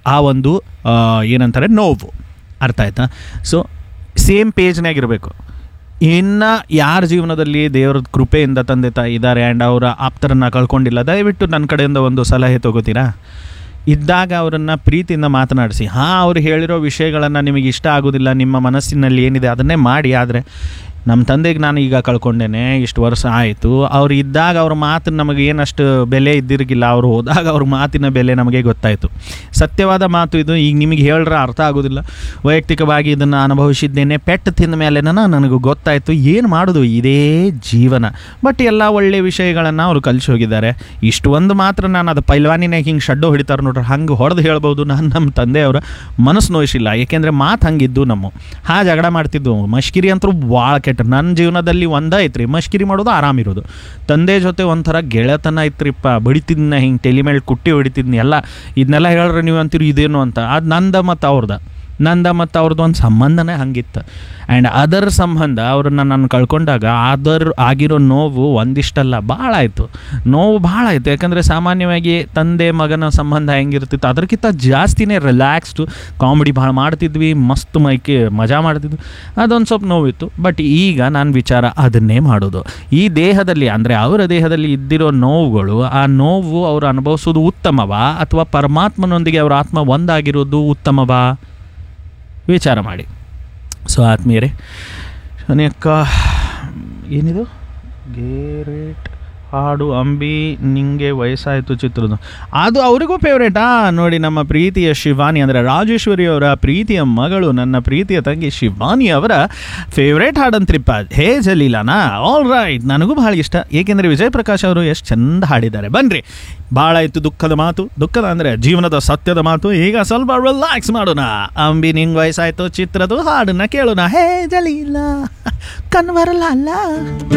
ಆ ಒಂದು ಆ, ಏನಂತಾರೆ ನೋವು ಅರ್ಥ ಆಯ್ತಾ ಸೊ ಸೇಮ್ ಪೇಜ್ನಾಗಿರಬೇಕು ಇನ್ನು ಯಾರ ಜೀವನದಲ್ಲಿ ದೇವರ ಕೃಪೆಯಿಂದ ತಂದೆ ತಾಯಿ ಇದ್ದಾರೆ ಆ್ಯಂಡ್ ಅವರ ಆಪ್ತರನ್ನು ಕಳ್ಕೊಂಡಿಲ್ಲ ದಯವಿಟ್ಟು ನನ್ನ ಕಡೆಯಿಂದ ಒಂದು ಸಲಹೆ ತಗೋತೀರಾ ಇದ್ದಾಗ ಅವರನ್ನು ಪ್ರೀತಿಯಿಂದ ಮಾತನಾಡಿಸಿ ಹಾಂ ಅವ್ರು ಹೇಳಿರೋ ವಿಷಯಗಳನ್ನು ನಿಮಗೆ ಇಷ್ಟ ಆಗೋದಿಲ್ಲ ನಿಮ್ಮ ಮನಸ್ಸಿನಲ್ಲಿ ಏನಿದೆ ಅದನ್ನೇ ಮಾಡಿ ಆದರೆ ನಮ್ಮ ತಂದೆಗೆ ನಾನು ಈಗ ಕಳ್ಕೊಂಡೇನೆ ಇಷ್ಟು ವರ್ಷ ಆಯಿತು ಅವ್ರು ಇದ್ದಾಗ ಅವ್ರ ಮಾತು ನಮಗೆ ಏನಷ್ಟು ಬೆಲೆ ಇದ್ದಿರಗಿಲ್ಲ ಅವ್ರು ಹೋದಾಗ ಅವ್ರ ಮಾತಿನ ಬೆಲೆ ನಮಗೆ ಗೊತ್ತಾಯಿತು ಸತ್ಯವಾದ ಮಾತು ಇದು ಈಗ ನಿಮಗೆ ಹೇಳ್ರೆ ಅರ್ಥ ಆಗೋದಿಲ್ಲ ವೈಯಕ್ತಿಕವಾಗಿ ಇದನ್ನು ಅನುಭವಿಸಿದ್ದೇನೆ ಪೆಟ್ಟು ತಿಂದ ಮೇಲೆ ನನಗೆ ಗೊತ್ತಾಯಿತು ಏನು ಮಾಡೋದು ಇದೇ ಜೀವನ ಬಟ್ ಎಲ್ಲ ಒಳ್ಳೆಯ ವಿಷಯಗಳನ್ನು ಅವರು ಕಲಿಸಿ ಹೋಗಿದ್ದಾರೆ ಇಷ್ಟು ಒಂದು ಮಾತ್ರ ನಾನು ಅದು ಪೈಲ್ವಾನಿನೇ ಹಿಂಗೆ ಶಡ್ಡು ಹೊಡಿತಾರೆ ನೋಡ್ರಿ ಹಂಗೆ ಹೊಡೆದು ಹೇಳ್ಬೋದು ನಾನು ನಮ್ಮ ತಂದೆಯವರ ಮನಸ್ಸು ನೋಯಿಸಿಲ್ಲ ಏಕೆಂದರೆ ಮಾತು ಹಂಗಿದ್ದು ನಮ್ಮ ಹಾ ಜಗಳ ಮಾಡ್ತಿದ್ವು ಮಶ್ಕಿರಿ ಅಂತೂ ಭಾಳ ಕೆಟ್ಟ ನನ್ನ ಜೀವನದಲ್ಲಿ ಒಂದೇ ಐತ್ರಿ ಮಶ್ಕಿರಿ ಮಾಡೋದು ಆರಾಮಿರೋದು ತಂದೆ ಜೊತೆ ಒಂಥರ ಗೆಳೆತನ ಐತ್ರಿಪ್ಪ ಬಡಿತಿದ್ನ ಹಿಂಗೆ ತಲೆ ಮೇಲೆ ಕುಟ್ಟಿ ಹೊಡಿತಿದ್ನಿ ಎಲ್ಲ ಇದನ್ನೆಲ್ಲ ಹೇಳ್ರೆ ನೀವು ಅಂತೀರಿ ಇದೇನು ಅಂತ ಅದು ನಂದ ಮತ್ತು ಅವ್ರದ ನಂದ ಮತ್ತು ಅವ್ರದ್ದು ಒಂದು ಸಂಬಂಧನೇ ಹಂಗಿತ್ತು ಆ್ಯಂಡ್ ಅದರ ಸಂಬಂಧ ಅವ್ರನ್ನ ನಾನು ಕಳ್ಕೊಂಡಾಗ ಅದರ ಆಗಿರೋ ನೋವು ಒಂದಿಷ್ಟಲ್ಲ ಭಾಳ ಆಯಿತು ನೋವು ಭಾಳ ಆಯಿತು ಯಾಕಂದರೆ ಸಾಮಾನ್ಯವಾಗಿ ತಂದೆ ಮಗನ ಸಂಬಂಧ ಹೆಂಗಿರ್ತಿತ್ತು ಅದಕ್ಕಿಂತ ಜಾಸ್ತಿನೇ ರಿಲ್ಯಾಕ್ಸ್ಡು ಕಾಮಿಡಿ ಭಾಳ ಮಾಡ್ತಿದ್ವಿ ಮಸ್ತ್ ಮೈಕೆ ಮಜಾ ಮಾಡ್ತಿದ್ವಿ ಅದೊಂದು ಸ್ವಲ್ಪ ನೋವಿತ್ತು ಬಟ್ ಈಗ ನಾನು ವಿಚಾರ ಅದನ್ನೇ ಮಾಡೋದು ಈ ದೇಹದಲ್ಲಿ ಅಂದರೆ ಅವರ ದೇಹದಲ್ಲಿ ಇದ್ದಿರೋ ನೋವುಗಳು ಆ ನೋವು ಅವರು ಅನುಭವಿಸೋದು ಉತ್ತಮವಾ ಅಥವಾ ಪರಮಾತ್ಮನೊಂದಿಗೆ ಅವರ ಆತ್ಮ ಒಂದಾಗಿರೋದು ಉತ್ತಮವಾ ವಿಚಾರ ಮಾಡಿ ಸೊ ಆತ್ಮೀಯರೇ ಅನೇಕ ಏನಿದು ಗೇರೇಟ್ ಹಾಡು ಅಂಬಿ ನಿಂಗೆ ವಯಸ್ಸಾಯಿತು ಚಿತ್ರದ ಅದು ಅವರಿಗೂ ಫೇವ್ರೇಟಾ ನೋಡಿ ನಮ್ಮ ಪ್ರೀತಿಯ ಶಿವಾನಿ ಅಂದರೆ ರಾಜೇಶ್ವರಿ ಅವರ ಪ್ರೀತಿಯ ಮಗಳು ನನ್ನ ಪ್ರೀತಿಯ ತಂಗಿ ಶಿವಾನಿ ಅವರ ಫೇವ್ರೇಟ್ ಹಾಡಂತ್ರಿಪ್ಪ ಹೇ ಜಲೀಲಾನಾ ಆಲ್ ರೈಟ್ ನನಗೂ ಭಾಳ ಇಷ್ಟ ಏಕೆಂದರೆ ವಿಜಯ್ ಪ್ರಕಾಶ್ ಅವರು ಎಷ್ಟು ಚಂದ ಹಾಡಿದ್ದಾರೆ ಬನ್ರಿ ಭಾಳ ಆಯಿತು ದುಃಖದ ಮಾತು ದುಃಖದ ಅಂದರೆ ಜೀವನದ ಸತ್ಯದ ಮಾತು ಈಗ ಸ್ವಲ್ಪ ರಿಲ್ಯಾಕ್ಸ್ ಮಾಡೋಣ ಅಂಬಿ ನಿಂಗೆ ವಯಸ್ಸಾಯಿತು ಚಿತ್ರದ ಹಾಡನ್ನ ಕೇಳೋಣ ಹೇ ಜಲೀಲಾ ಕನ್ವರಲ್ಲ